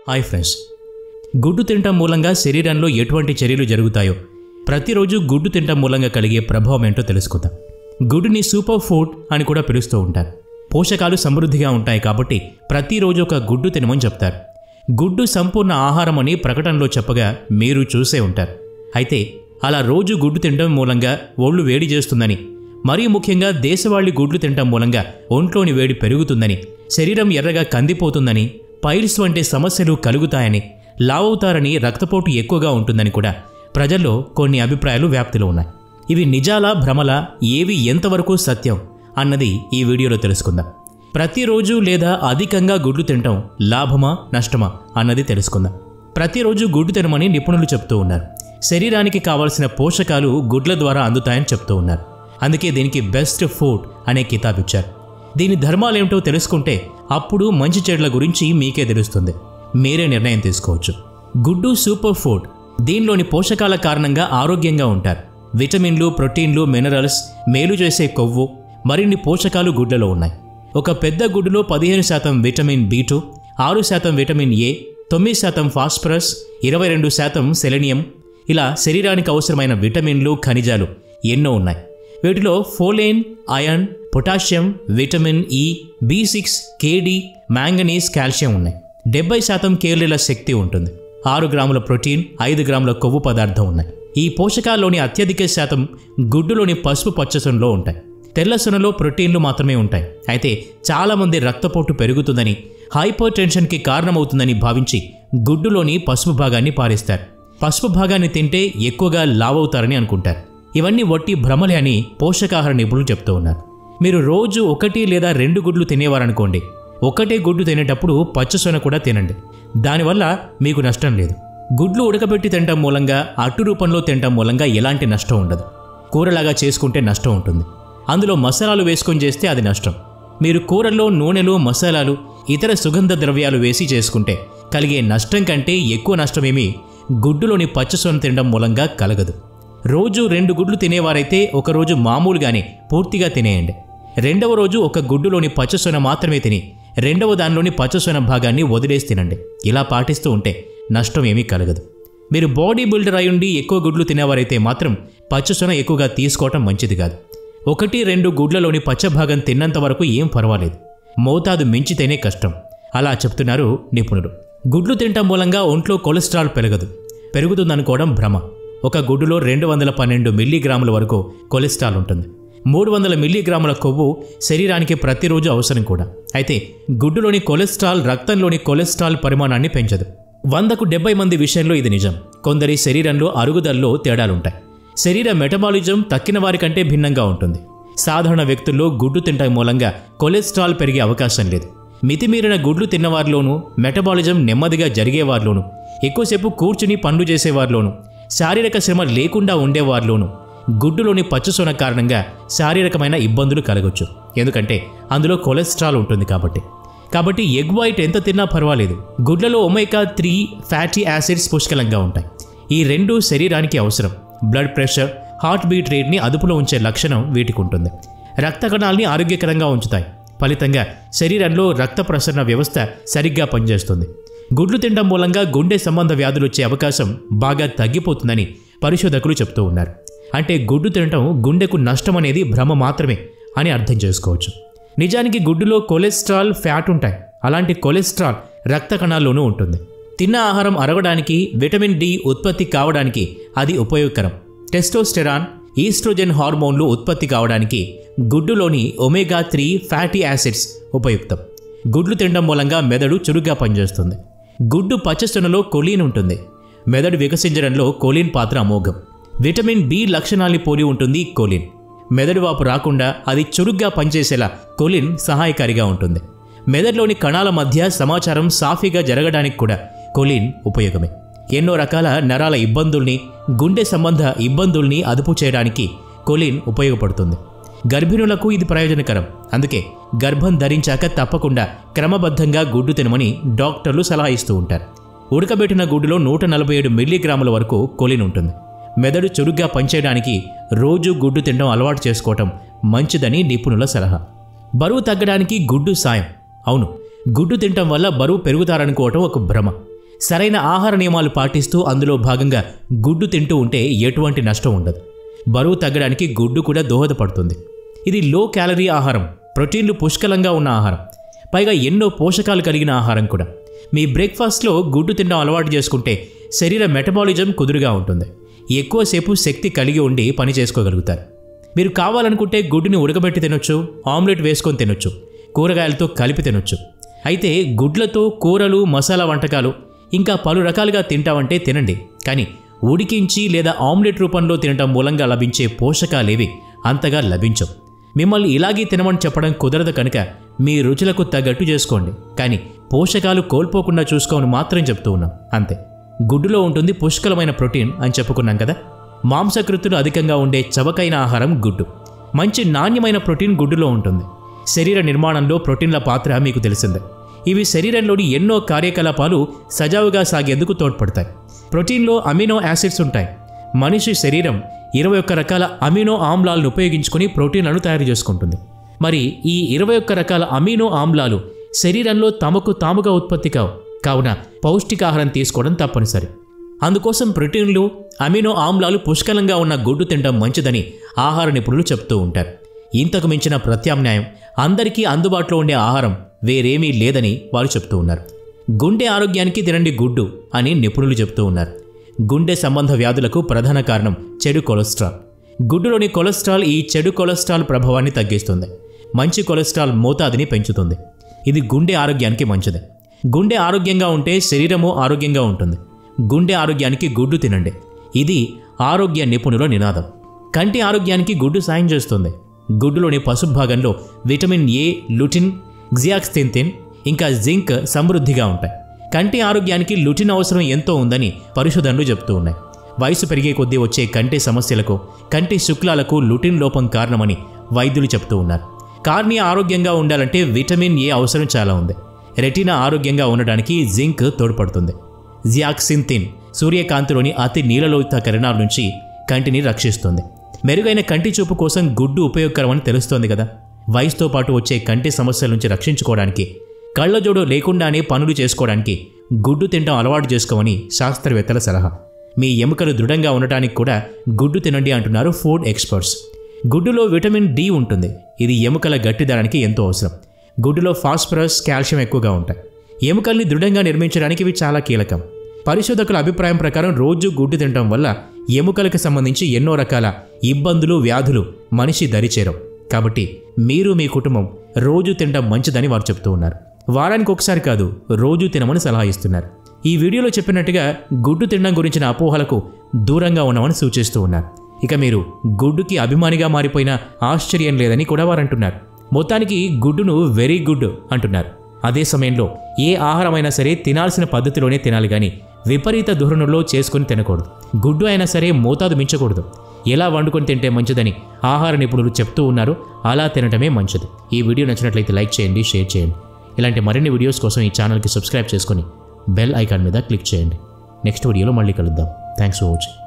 hi friends గుడ్డు తినటం మూలంగా శరీరంలో ఎటువంటి చర్యలు జరుగుతాయో ప్రతిరోజు గుడ్డు తినటం మూలంగా కలిగే ప్రభావం ఏంటో తెలుసుకుందాం గుడ్డుని సూపర్ ఫుడ్ అని కూడా పిలుస్తూ ఉంటారు పోషకాలు సమృద్ధిగా ఉంటాయి కాబట్టి ప్రతిరోజు ఒక గుడ్డు తినమని చెప్తారు గుడ్డు సంపూర్ణ ఆహారం అని ప్రకటనలో చెప్పగా మీరు చూసే ఉంటారు అయితే అలా రోజు గుడ్డు తినడం మూలంగా ఒళ్ళు వేడి చేస్తుందని మరీ ముఖ్యంగా దేశవాళీ గుడ్లు తినటం మూలంగా ఒంట్లోని వేడి పెరుగుతుందని శరీరం ఎర్రగా కందిపోతుందని పైల్స్ వంటి సమస్యలు కలుగుతాయని లావవుతారని రక్తపోటు ఎక్కువగా ఉంటుందని కూడా ప్రజల్లో కొన్ని అభిప్రాయాలు వ్యాప్తిలో ఉన్నాయి ఇవి నిజాలా భ్రమలా ఏవి ఎంతవరకు సత్యం అన్నది ఈ వీడియోలో తెలుసుకుందాం ప్రతిరోజు లేదా అధికంగా గుడ్లు తినటం లాభమా నష్టమా అన్నది తెలుసుకుందాం ప్రతిరోజు గుడ్డు తినమని నిపుణులు చెప్తూ ఉన్నారు శరీరానికి కావలసిన పోషకాలు గుడ్ల ద్వారా అందుతాయని చెప్తూ ఉన్నారు అందుకే దీనికి బెస్ట్ ఫుడ్ అనే కితాబ్ ఇచ్చారు దీని ధర్మాలేమిటో తెలుసుకుంటే అప్పుడు మంచి చెడుల గురించి మీకే తెలుస్తుంది మీరే నిర్ణయం తీసుకోవచ్చు గుడ్డు సూపర్ ఫుడ్ దీనిలోని పోషకాల కారణంగా ఆరోగ్యంగా ఉంటారు విటమిన్లు ప్రోటీన్లు మినరల్స్ మేలు చేసే కొవ్వు మరిన్ని పోషకాలు గుడ్లలో ఉన్నాయి ఒక పెద్ద గుడ్డులో పదిహేను శాతం విటమిన్ బి టూ ఆరు శాతం విటమిన్ ఏ తొమ్మిది శాతం ఫాస్ఫరస్ ఇరవై రెండు శాతం సెలెనియం ఇలా శరీరానికి అవసరమైన విటమిన్లు ఖనిజాలు ఎన్నో ఉన్నాయి వీటిలో ఫోలేన్ iron potassium vitamin E B six కేడి మ్యాంగనీస్ కాల్షియం ఉన్నాయి డెబ్బై శాతం కేలరీల శక్తి ఉంటుంది ఆరు గ్రాముల ప్రోటీన్ ఐదు గ్రాముల కొవ్వు పదార్థం ఉన్నాయి ఈ పోషకాల్లోని అత్యధిక శాతం గుడ్డులోని పసుపు పచ్చసొనలో ఉంటాయి తెల్ల సొనలో ప్రోటీన్లు మాత్రమే ఉంటాయి అయితే చాలామంది రక్తపోటు పెరుగుతుందని హైపర్ టెన్షన్కి కారణమవుతుందని భావించి గుడ్డులోని పసుపు భాగాన్ని పారేస్తారు పసుపు భాగాన్ని తింటే ఎక్కువగా లావవుతారని అనుకుంటారు ఇవన్నీ వట్టి భ్రమలే అని పోషకాహార నిపుణులు చెప్తూ ఉన్నారు మీరు రోజు ఒకటి లేదా రెండు గుడ్లు తినేవారనుకోండి ఒకటే గుడ్డు తినేటప్పుడు పచ్చసొన కూడా తినండి దానివల్ల మీకు నష్టం లేదు గుడ్లు ఉడకబెట్టి తినటం మూలంగా అట్టు రూపంలో తినటం మూలంగా ఎలాంటి నష్టం ఉండదు కూరలాగా చేసుకుంటే నష్టం ఉంటుంది అందులో మసాలాలు వేసుకొని చేస్తే అది నష్టం మీరు కూరల్లో నూనెలు మసాలాలు ఇతర సుగంధ ద్రవ్యాలు వేసి చేసుకుంటే కలిగే నష్టం కంటే ఎక్కువ నష్టమేమీ గుడ్డులోని పచ్చసొన తినడం మూలంగా కలగదు రోజు రెండు గుడ్లు తినేవారైతే ఒకరోజు మామూలుగానే పూర్తిగా తినేయండి రెండవ రోజు ఒక గుడ్డులోని పచ్చసొన మాత్రమే తిని రెండవ దానిలోని పచ్చసొన భాగాన్ని వదిలేసి తినండి ఇలా పాటిస్తూ ఉంటే నష్టం ఏమీ కలగదు మీరు బాడీ బిల్డర్ అయ్యుండి ఎక్కువ గుడ్లు తినేవారైతే మాత్రం పచ్చసొన ఎక్కువగా తీసుకోవటం మంచిది కాదు ఒకటి రెండు గుడ్లలోని పచ్చ భాగం తిన్నంత వరకు ఏం పర్వాలేదు మోతాదు మించితేనే కష్టం అలా చెప్తున్నారు నిపుణులు గుడ్లు తినటం మూలంగా ఒంట్లో కొలెస్ట్రాల్ పెరగదు పెరుగుతుందనుకోవడం భ్రమ ఒక గుడ్డులో రెండు వందల పన్నెండు మిల్లీగ్రాముల వరకు కొలెస్ట్రాల్ ఉంటుంది మూడు వందల మిల్లీగ్రాముల కొవ్వు శరీరానికి ప్రతిరోజు అవసరం కూడా అయితే గుడ్డులోని కొలెస్ట్రాల్ రక్తంలోని కొలెస్ట్రాల్ పరిమాణాన్ని పెంచదు వందకు డెబ్బై మంది విషయంలో ఇది నిజం కొందరి శరీరంలో అరుగుదలలో తేడాలుంటాయి శరీర మెటబాలిజం తక్కిన వారి కంటే భిన్నంగా ఉంటుంది సాధారణ వ్యక్తుల్లో గుడ్డు తినటం మూలంగా కొలెస్ట్రాల్ పెరిగే అవకాశం లేదు మితిమీరిన గుడ్లు తిన్నవారిలోనూ మెటబాలిజం నెమ్మదిగా జరిగేవారిలోనూ ఎక్కువసేపు కూర్చుని పనులు చేసేవారిలోనూ శారీరక శ్రమ లేకుండా ఉండేవారిలోనూ గుడ్డులోని పచ్చసొన కారణంగా శారీరకమైన ఇబ్బందులు కలగొచ్చు ఎందుకంటే అందులో కొలెస్ట్రాల్ ఉంటుంది కాబట్టి కాబట్టి ఎగ్ వైట్ ఎంత తిన్నా పర్వాలేదు గుడ్లలో ఒమైకా త్రీ ఫ్యాటీ యాసిడ్స్ పుష్కలంగా ఉంటాయి ఈ రెండు శరీరానికి అవసరం బ్లడ్ ప్రెషర్ హార్ట్ బీట్ రేట్ని అదుపులో ఉంచే లక్షణం వీటికి ఉంటుంది రక్త కణాల్ని ఆరోగ్యకరంగా ఉంచుతాయి ఫలితంగా శరీరంలో రక్త ప్రసరణ వ్యవస్థ సరిగ్గా పనిచేస్తుంది గుడ్లు తినడం మూలంగా గుండె సంబంధ వ్యాధులు వచ్చే అవకాశం బాగా తగ్గిపోతుందని పరిశోధకులు చెప్తూ ఉన్నారు అంటే గుడ్డు తినటం గుండెకు నష్టం అనేది భ్రమ మాత్రమే అని అర్థం చేసుకోవచ్చు నిజానికి గుడ్డులో కొలెస్ట్రాల్ ఫ్యాట్ ఉంటాయి అలాంటి కొలెస్ట్రాల్ రక్త కణాల్లోనూ ఉంటుంది తిన్న ఆహారం అరగడానికి విటమిన్ డి ఉత్పత్తి కావడానికి అది ఉపయోగకరం టెస్టోస్టెరాన్ ఈస్ట్రోజెన్ హార్మోన్లు ఉత్పత్తి కావడానికి గుడ్డులోని ఒమేగా త్రీ ఫ్యాటీ యాసిడ్స్ ఉపయుక్తం గుడ్లు తినడం మూలంగా మెదడు చురుగ్గా పనిచేస్తుంది గుడ్డు పచ్చసొనలో కొలీన్ ఉంటుంది మెదడు వికసించడంలో కోలిన్ పాత్ర అమోఘం విటమిన్ బి లక్షణాల్ని పోలి ఉంటుంది కోలిన్ మెదడు వాపు రాకుండా అది చురుగ్గా పనిచేసేలా కోలిన్ సహాయకారిగా ఉంటుంది మెదడులోని కణాల మధ్య సమాచారం సాఫీగా జరగడానికి కూడా కోలిన్ ఉపయోగమే ఎన్నో రకాల నరాల ఇబ్బందుల్ని గుండె సంబంధ ఇబ్బందుల్ని అదుపు చేయడానికి కొలిన్ ఉపయోగపడుతుంది గర్భిణులకు ఇది ప్రయోజనకరం అందుకే గర్భం ధరించాక తప్పకుండా క్రమబద్ధంగా గుడ్డు తినమని డాక్టర్లు సలహా ఇస్తూ ఉంటారు ఉడకబెట్టిన గుడ్డులో నూట నలభై ఏడు మిల్లీగ్రాముల వరకు కొలిన్ ఉంటుంది మెదడు చురుగ్గా పనిచేయడానికి రోజు గుడ్డు తినడం అలవాటు చేసుకోవటం మంచిదని నిపుణుల సలహా బరువు తగ్గడానికి గుడ్డు సాయం అవును గుడ్డు తినటం వల్ల బరువు పెరుగుతారనుకోవటం ఒక భ్రమ సరైన ఆహార నియమాలు పాటిస్తూ అందులో భాగంగా గుడ్డు తింటూ ఉంటే ఎటువంటి నష్టం ఉండదు బరువు తగ్గడానికి గుడ్డు కూడా దోహదపడుతుంది ఇది లో క్యాలరీ ఆహారం ప్రోటీన్లు పుష్కలంగా ఉన్న ఆహారం పైగా ఎన్నో పోషకాలు కలిగిన ఆహారం కూడా మీ బ్రేక్ఫాస్ట్లో గుడ్డు తినడం అలవాటు చేసుకుంటే శరీర మెటబాలిజం కుదురుగా ఉంటుంది ఎక్కువసేపు శక్తి కలిగి ఉండి పని చేసుకోగలుగుతారు మీరు కావాలనుకుంటే గుడ్డుని ఉడకబెట్టి తినొచ్చు ఆమ్లెట్ వేసుకొని తినొచ్చు కూరగాయలతో కలిపి తినొచ్చు అయితే గుడ్లతో కూరలు మసాలా వంటకాలు ఇంకా పలు రకాలుగా తింటామంటే తినండి కానీ ఉడికించి లేదా ఆమ్లెట్ రూపంలో తినటం మూలంగా లభించే పోషకాలేవి అంతగా లభించవు మిమ్మల్ని ఇలాగే తినమని చెప్పడం కుదరదు కనుక మీ రుచులకు తగ్గట్టు చేసుకోండి కానీ పోషకాలు కోల్పోకుండా చూసుకోమని మాత్రం చెప్తూ ఉన్నాం అంతే గుడ్డులో ఉంటుంది పుష్కలమైన ప్రోటీన్ అని చెప్పుకున్నాం కదా మాంసకృతులు అధికంగా ఉండే చవకైన ఆహారం గుడ్డు మంచి నాణ్యమైన ప్రోటీన్ గుడ్డులో ఉంటుంది శరీర నిర్మాణంలో ప్రోటీన్ల పాత్ర మీకు తెలిసిందే ఇవి శరీరంలోని ఎన్నో కార్యకలాపాలు సజావుగా సాగేందుకు తోడ్పడతాయి ప్రోటీన్లో అమినో యాసిడ్స్ ఉంటాయి మనిషి శరీరం ఇరవై ఒక్క రకాల అమినో ఆమ్లాలను ఉపయోగించుకొని ప్రోటీన్లను తయారు చేసుకుంటుంది మరి ఈ ఇరవై ఒక్క రకాల అమినో ఆమ్లాలు శరీరంలో తమకు తాముగా ఉత్పత్తి కావు కావున పౌష్టికాహారం తీసుకోవడం తప్పనిసరి అందుకోసం ప్రోటీన్లు అమినో ఆమ్లాలు పుష్కలంగా ఉన్న గుడ్డు తినడం మంచిదని ఆహార నిపుణులు చెప్తూ ఉంటారు ఇంతకు మించిన ప్రత్యామ్నాయం అందరికీ అందుబాటులో ఉండే ఆహారం వేరేమీ లేదని వారు చెప్తూ ఉన్నారు గుండె ఆరోగ్యానికి తినండి గుడ్డు అని నిపుణులు చెప్తూ ఉన్నారు గుండె సంబంధ వ్యాధులకు ప్రధాన కారణం చెడు కొలెస్ట్రాల్ గుడ్డులోని కొలెస్ట్రాల్ ఈ చెడు కొలెస్ట్రాల్ ప్రభావాన్ని తగ్గిస్తుంది మంచి కొలెస్ట్రాల్ మోతాదుని పెంచుతుంది ఇది గుండె ఆరోగ్యానికి మంచిది గుండె ఆరోగ్యంగా ఉంటే శరీరము ఆరోగ్యంగా ఉంటుంది గుండె ఆరోగ్యానికి గుడ్డు తినండి ఇది ఆరోగ్య నిపుణుల నినాదం కంటి ఆరోగ్యానికి గుడ్డు సాయం చేస్తుంది గుడ్డులోని పసుపు భాగంలో విటమిన్ ఏ లుటిన్ జియాక్స్థిన్తిన్ ఇంకా జింక్ సమృద్ధిగా ఉంటాయి కంటి ఆరోగ్యానికి లుటిన్ అవసరం ఎంతో ఉందని పరిశోధనలు చెబుతూ ఉన్నాయి వయసు పెరిగే కొద్దీ వచ్చే కంటి సమస్యలకు కంటి శుక్లాలకు లుటిన్ లోపం కారణమని వైద్యులు చెప్తూ ఉన్నారు కార్నియా ఆరోగ్యంగా ఉండాలంటే విటమిన్ ఏ అవసరం చాలా ఉంది రెటీనా ఆరోగ్యంగా ఉండడానికి జింక్ తోడ్పడుతుంది జియాక్సింతిన్ సూర్యకాంతిలోని అతి నీలలోహిత కిరణాల నుంచి కంటిని రక్షిస్తుంది మెరుగైన కంటి చూపు కోసం గుడ్డు ఉపయోగకరమని తెలుస్తోంది కదా వయసుతో పాటు వచ్చే కంటి సమస్యల నుంచి రక్షించుకోవడానికి కళ్ళజోడు లేకుండానే పనులు చేసుకోవడానికి గుడ్డు తినడం అలవాటు చేసుకోమని శాస్త్రవేత్తల సలహా మీ ఎముకలు దృఢంగా ఉండటానికి కూడా గుడ్డు తినండి అంటున్నారు ఫుడ్ ఎక్స్పర్ట్స్ గుడ్డులో విటమిన్ డి ఉంటుంది ఇది ఎముకల గట్టిదనానికి ఎంతో అవసరం గుడ్డులో ఫాస్ఫరస్ కాల్షియం ఎక్కువగా ఉంటాయి ఎముకల్ని దృఢంగా నిర్మించడానికి ఇవి చాలా కీలకం పరిశోధకుల అభిప్రాయం ప్రకారం రోజు గుడ్డు తినడం వల్ల ఎముకలకు సంబంధించి ఎన్నో రకాల ఇబ్బందులు వ్యాధులు మనిషి దరిచేరవు కాబట్టి మీరు మీ కుటుంబం రోజు తినడం మంచిదని వారు చెప్తూ ఉన్నారు వారానికి ఒకసారి కాదు రోజు తినమని సలహా ఇస్తున్నారు ఈ వీడియోలో చెప్పినట్టుగా గుడ్డు తినడం గురించిన అపోహలకు దూరంగా ఉన్నామని సూచిస్తూ ఉన్నారు ఇక మీరు గుడ్డుకి అభిమానిగా మారిపోయిన ఆశ్చర్యం లేదని కూడా వారు అంటున్నారు మొత్తానికి గుడ్డును వెరీ గుడ్ అంటున్నారు అదే సమయంలో ఏ ఆహారమైనా సరే తినాల్సిన పద్ధతిలోనే తినాలి కానీ విపరీత ధోరణుల్లో చేసుకుని తినకూడదు గుడ్డు అయినా సరే మోతాదు మించకూడదు ఎలా వండుకొని తింటే మంచిదని ఆహార నిపుణులు చెప్తూ ఉన్నారు అలా తినటమే మంచిది ఈ వీడియో నచ్చినట్లయితే లైక్ చేయండి షేర్ చేయండి ఇలాంటి మరిన్ని వీడియోస్ కోసం ఈ ఛానల్కి సబ్స్క్రైబ్ చేసుకొని బెల్ ఐకాన్ మీద క్లిక్ చేయండి నెక్స్ట్ వీడియోలో మళ్ళీ కలుద్దాం థ్యాంక్స్ ఫర్ వాచింగ్